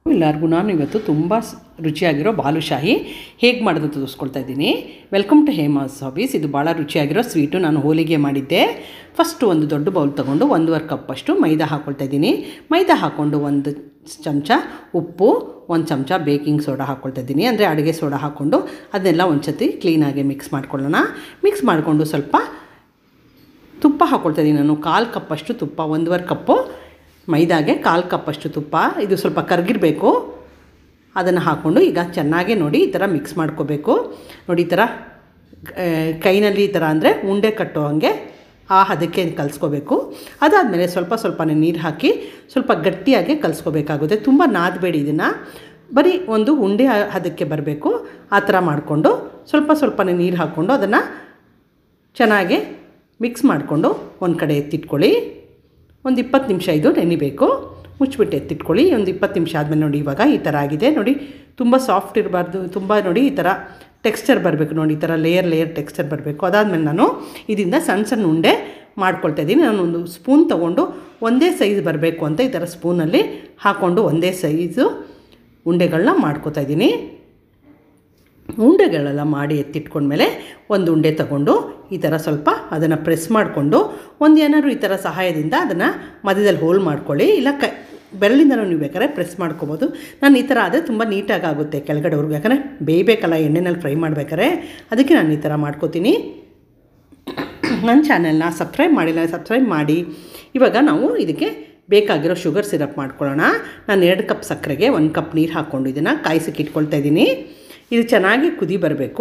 ಎಲ್ಲರಿಗೂ ನಾನು ಇವತ್ತು ತುಂಬ ಸ್- ರುಚಿಯಾಗಿರೋ ಬಾಲುಶಾಹಿ ಹೇಗೆ ಮಾಡೋದು ತೋರಿಸ್ಕೊಳ್ತಾ ಇದ್ದೀನಿ ವೆಲ್ಕಮ್ ಟು ಹೇಮಾಸ್ ಹಾಬೀಸ್ ಇದು ಭಾಳ ರುಚಿಯಾಗಿರೋ ಸ್ವೀಟು ನಾನು ಹೋಳಿಗೆ ಮಾಡಿದ್ದೆ ಫಸ್ಟು ಒಂದು ದೊಡ್ಡ ಬೌಲ್ ತೊಗೊಂಡು ಒಂದೂವರೆ ಕಪ್ಪಷ್ಟು ಮೈದಾ ಹಾಕ್ಕೊಳ್ತಾ ಇದ್ದೀನಿ ಮೈದಾ ಹಾಕ್ಕೊಂಡು ಒಂದು ಚಮಚ ಉಪ್ಪು ಒಂದು ಚಮಚ ಬೇಕಿಂಗ್ ಸೋಡಾ ಹಾಕ್ಕೊಳ್ತಾ ಇದ್ದೀನಿ ಅಂದರೆ ಅಡುಗೆ ಸೋಡಾ ಹಾಕ್ಕೊಂಡು ಅದನ್ನೆಲ್ಲ ಒಂದು ಸತಿ ಕ್ಲೀನಾಗಿ ಮಿಕ್ಸ್ ಮಾಡ್ಕೊಳ್ಳೋಣ ಮಿಕ್ಸ್ ಮಾಡಿಕೊಂಡು ಸ್ವಲ್ಪ ತುಪ್ಪ ಹಾಕ್ಕೊಳ್ತಾ ಇದ್ದೀನಿ ನಾನು ಕಾಲು ಕಪ್ಪಷ್ಟು ತುಪ್ಪ ಒಂದೂವರೆ ಕಪ್ಪು ಮೈದಾಗೆ ಕಾಲು ಕಪ್ಪಷ್ಟು ತುಪ್ಪ ಇದು ಸ್ವಲ್ಪ ಕರಗಿರಬೇಕು ಅದನ್ನು ಹಾಕ್ಕೊಂಡು ಈಗ ಚೆನ್ನಾಗೇ ನೋಡಿ ಈ ಥರ ಮಿಕ್ಸ್ ಮಾಡ್ಕೋಬೇಕು ನೋಡಿ ಈ ಥರ ಆ, ಕೈನಲ್ಲಿ ಈ ಥರ ಅಂದರೆ ಉಂಡೆ ಕಟ್ಟೋ ಹಾಗೆ ಆ ಹದಕ್ಕೆ ಕಲಿಸ್ಕೋಬೇಕು ಅದಾದಮೇಲೆ ಸ್ವಲ್ಪ ಸ್ವಲ್ಪನೇ ನೀರು ಹಾಕಿ ಸ್ವಲ್ಪ ಗಟ್ಟಿಯಾಗಿ ಕಲಿಸ್ಕೋಬೇಕಾಗುತ್ತೆ ತುಂಬ ನಾದಬೇಡಿ ಇದನ್ನು ಬರೀ ಒಂದು ಉಂಡೆ ಹದಕ್ಕೆ ಬರಬೇಕು ಆ ಥರ ಮಾಡಿಕೊಂಡು ಸ್ವಲ್ಪ ಸ್ವಲ್ಪನೇ ನೀರು ಹಾಕ್ಕೊಂಡು ಅದನ್ನು ಚೆನ್ನಾಗಿ ಮಿಕ್ಸ್ ಮಾಡಿಕೊಂಡು ಒಂದು ಕಡೆ ಎತ್ತಿಟ್ಕೊಳ್ಳಿ ಒಂದು ಇಪ್ಪತ್ತು ನಿಮಿಷ ಇದು ನೆನಿಬೇಕು ಮುಚ್ಚಿಬಿಟ್ಟು ಎತ್ತಿಟ್ಕೊಳ್ಳಿ ಒಂದು ಇಪ್ಪತ್ತು ನಿಮಿಷ ಆದಮೇಲೆ ನೋಡಿ ಇವಾಗ ಈ ಥರ ಆಗಿದೆ ನೋಡಿ ತುಂಬ ಸಾಫ್ಟ್ ಇರಬಾರ್ದು ತುಂಬ ನೋಡಿ ಈ ಥರ ಟೆಕ್ಸ್ಚರ್ ಬರಬೇಕು ನೋಡಿ ಈ ಥರ ಲೇಯರ್ ಲೇಯರ್ ಟೆಕ್ಸ್ಚರ್ ಬರಬೇಕು ಅದಾದಮೇಲೆ ನಾನು ಇದರಿಂದ ಸಣ್ಣ ಸಣ್ಣ ಉಂಡೆ ಮಾಡ್ಕೊಳ್ತಾ ಇದ್ದೀನಿ ನಾನು ಒಂದು ಸ್ಪೂನ್ ತೊಗೊಂಡು ಒಂದೇ ಸೈಜ್ ಬರಬೇಕು ಅಂತ ಈ ಥರ ಸ್ಪೂನಲ್ಲಿ ಹಾಕ್ಕೊಂಡು ಒಂದೇ ಸೈಜು ಉಂಡೆಗಳನ್ನ ಮಾಡ್ಕೊತಾ ಇದ್ದೀನಿ ಉಂಡೆಗಳೆಲ್ಲ ಮಾಡಿ ಎತ್ತಿಟ್ಕೊಂಡ್ಮೇಲೆ ಒಂದು ಉಂಡೆ ತಗೊಂಡು ಈ ಥರ ಸ್ವಲ್ಪ ಅದನ್ನು ಪ್ರೆಸ್ ಮಾಡಿಕೊಂಡು ಒಂದು ಏನಾದ್ರು ಈ ಥರ ಸಹಾಯದಿಂದ ಅದನ್ನು ಮಧ್ಯದಲ್ಲಿ ಹೋಲ್ ಮಾಡ್ಕೊಳ್ಳಿ ಇಲ್ಲ ಕ ಬೆರಳಿಂದನೂ ನೀವು ಬೇಕಾದ್ರೆ ಪ್ರೆಸ್ ಮಾಡ್ಕೊಬೋದು ನಾನು ಈ ಥರ ಆದರೆ ತುಂಬ ನೀಟಾಗಿ ಆಗುತ್ತೆ ಕೆಳಗಡೆವರೆಗೂ ಯಾಕಂದರೆ ಬೇಯಬೇಕಲ್ಲ ಎಣ್ಣೆನಲ್ಲಿ ಫ್ರೈ ಮಾಡ್ಬೇಕಾದ್ರೆ ಅದಕ್ಕೆ ನಾನು ಈ ಥರ ಮಾಡ್ಕೋತೀನಿ ನನ್ನ ಚಾನೆಲ್ನ ಸಬ್ಸ್ಕ್ರೈಬ್ ಮಾಡಿಲ್ಲ ಸಬ್ಸ್ಕ್ರೈಬ್ ಮಾಡಿ ಇವಾಗ ನಾವು ಇದಕ್ಕೆ ಬೇಕಾಗಿರೋ ಶುಗರ್ ಸಿರಪ್ ಮಾಡ್ಕೊಳ್ಳೋಣ ನಾನು ಎರಡು ಕಪ್ ಸಕ್ಕರೆಗೆ ಒಂದು ಕಪ್ ನೀರು ಹಾಕ್ಕೊಂಡು ಇದನ್ನು ಕಾಯಿಸಕ್ಕೆ ಇಟ್ಕೊಳ್ತಾ ಇದ್ದೀನಿ ಇದು ಚೆನ್ನಾಗಿ ಕುದಿ ಬರಬೇಕು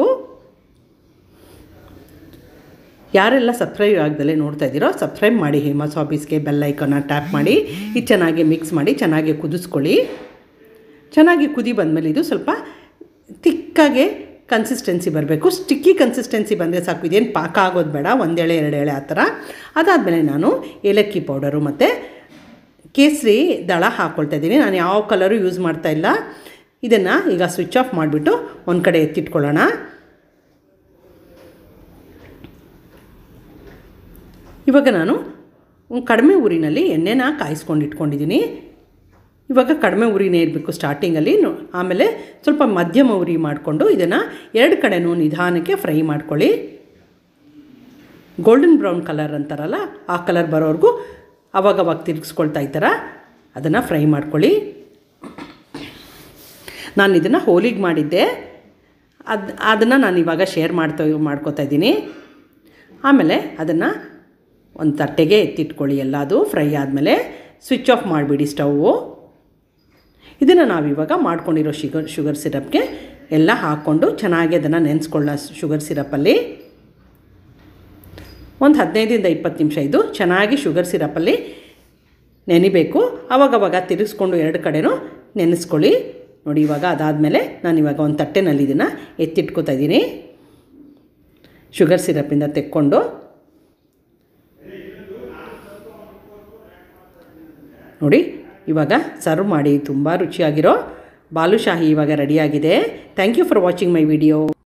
ಯಾರೆಲ್ಲ ಸಬ್ಸ್ಕ್ರೈಬ್ ಆಗದಲ್ಲೇ ನೋಡ್ತಾ ಇದ್ದೀರೋ ಸಬ್ಸ್ಕ್ರೈಬ್ ಮಾಡಿ ಹೇಮಾಸ್ ಆಫೀಸ್ಗೆ ಬೆಲ್ ಐಕನ್ನ ಟ್ಯಾಪ್ ಮಾಡಿ ಇದು ಚೆನ್ನಾಗಿ ಮಿಕ್ಸ್ ಮಾಡಿ ಚೆನ್ನಾಗಿ ಕುದಿಸ್ಕೊಳ್ಳಿ ಚೆನ್ನಾಗಿ ಕುದಿ ಬಂದಮೇಲೆ ಇದು ಸ್ವಲ್ಪ ತಿಕ್ಕಾಗೆ ಕನ್ಸಿಸ್ಟೆನ್ಸಿ ಬರಬೇಕು ಸ್ಟಿಕ್ಕಿ ಕನ್ಸಿಸ್ಟೆನ್ಸಿ ಬಂದರೆ ಸಾಕು ಇದೇನು ಪಾಕ ಆಗೋದು ಬೇಡ ಒಂದೆಳೆ ಎರಡು ಎಳೆ ಆ ಥರ ಅದಾದಮೇಲೆ ನಾನು ಏಲಕ್ಕಿ ಪೌಡರು ಮತ್ತು ಕೇಸರಿ ದಳ ಹಾಕ್ಕೊಳ್ತಾ ಇದ್ದೀನಿ ನಾನು ಯಾವ ಕಲರು ಯೂಸ್ ಮಾಡ್ತಾ ಇಲ್ಲ ಇದನ್ನು ಈಗ ಸ್ವಿಚ್ ಆಫ್ ಮಾಡಿಬಿಟ್ಟು ಒಂದು ಕಡೆ ಎತ್ತಿಟ್ಕೊಳ್ಳೋಣ ಇವಾಗ ನಾನು ಒಂದು ಕಡಿಮೆ ಊರಿನಲ್ಲಿ ಎಣ್ಣೆನ ಕಾಯಿಸ್ಕೊಂಡು ಇಟ್ಕೊಂಡಿದ್ದೀನಿ ಇವಾಗ ಕಡಿಮೆ ಉರಿನೇ ಇರಬೇಕು ಸ್ಟಾರ್ಟಿಂಗಲ್ಲಿ ನು- ಆಮೇಲೆ ಸ್ವಲ್ಪ ಮಧ್ಯಮ ಉರಿ ಮಾಡಿಕೊಂಡು ಇದನ್ನು ಎರಡು ಕಡೆನೂ ನಿಧಾನಕ್ಕೆ ಫ್ರೈ ಮಾಡ್ಕೊಳ್ಳಿ ಗೋಲ್ಡನ್ ಬ್ರೌನ್ ಕಲರ್ ಅಂತಾರಲ್ಲ ಆ ಕಲರ್ ಬರೋವರೆಗೂ ಅವಾಗವಾಗ ತಿರುಗಿಸ್ಕೊಳ್ತಾ ಈ ಥರ ಅದನ್ನು ಫ್ರೈ ಮಾಡ್ಕೊಳ್ಳಿ ನಾನು ಇದನ್ನು ಹೋಲಿಗೆ ಮಾಡಿದ್ದೆ ಅದು ಅದನ್ನು ನಾನು ಇವಾಗ ಶೇರ್ ಮಾಡ್ತಾ ಮಾಡ್ಕೋತಾ ಇದ್ದೀನಿ ಆಮೇಲೆ ಅದನ್ನು ಒಂದು ತಟ್ಟೆಗೆ ಎತ್ತಿಟ್ಕೊಳ್ಳಿ ಎಲ್ಲದು ಫ್ರೈ ಆದಮೇಲೆ ಸ್ವಿಚ್ ಆಫ್ ಮಾಡಿಬಿಡಿ ಸ್ಟವ್ವು ಇದನ್ನು ನಾವಿವಾಗ ಮಾಡ್ಕೊಂಡಿರೋ ಶುಗರ್ ಶುಗರ್ ಸಿರಪ್ಗೆ ಎಲ್ಲ ಹಾಕ್ಕೊಂಡು ಚೆನ್ನಾಗಿ ಅದನ್ನು ನೆನೆಸ್ಕೊಳ್ಳೋ ಶುಗರ್ ಸಿರಪ್ಪಲ್ಲಿ ಒಂದು ಹದಿನೈದರಿಂದ ಇಪ್ಪತ್ತು ನಿಮಿಷ ಇದು ಚೆನ್ನಾಗಿ ಶುಗರ್ ಸಿರಪ್ಪಲ್ಲಿ ನೆನಿಬೇಕು ಆವಾಗವಾಗ ತಿರುಗಿಸ್ಕೊಂಡು ಎರಡು ಕಡೆನೂ ನೆನೆಸ್ಕೊಳ್ಳಿ ನೋಡಿ ಇವಾಗ ಅದಾದಮೇಲೆ ನಾನು ಇವಾಗ ಒಂದು ತಟ್ಟೆನಲ್ಲಿ ಇದನ್ನು ಎತ್ತಿಟ್ಕೋತಾ ಇದ್ದೀನಿ ಶುಗರ್ ಸಿರಪ್ಪಿಂದ ತೆಕ್ಕೊಂಡು ನೋಡಿ ಇವಾಗ ಸರ್ವ್ ಮಾಡಿ ತುಂಬ ರುಚಿಯಾಗಿರೋ ಬಾಲುಶಾಹಿ ಇವಾಗ ರೆಡಿಯಾಗಿದೆ thank you for watching my video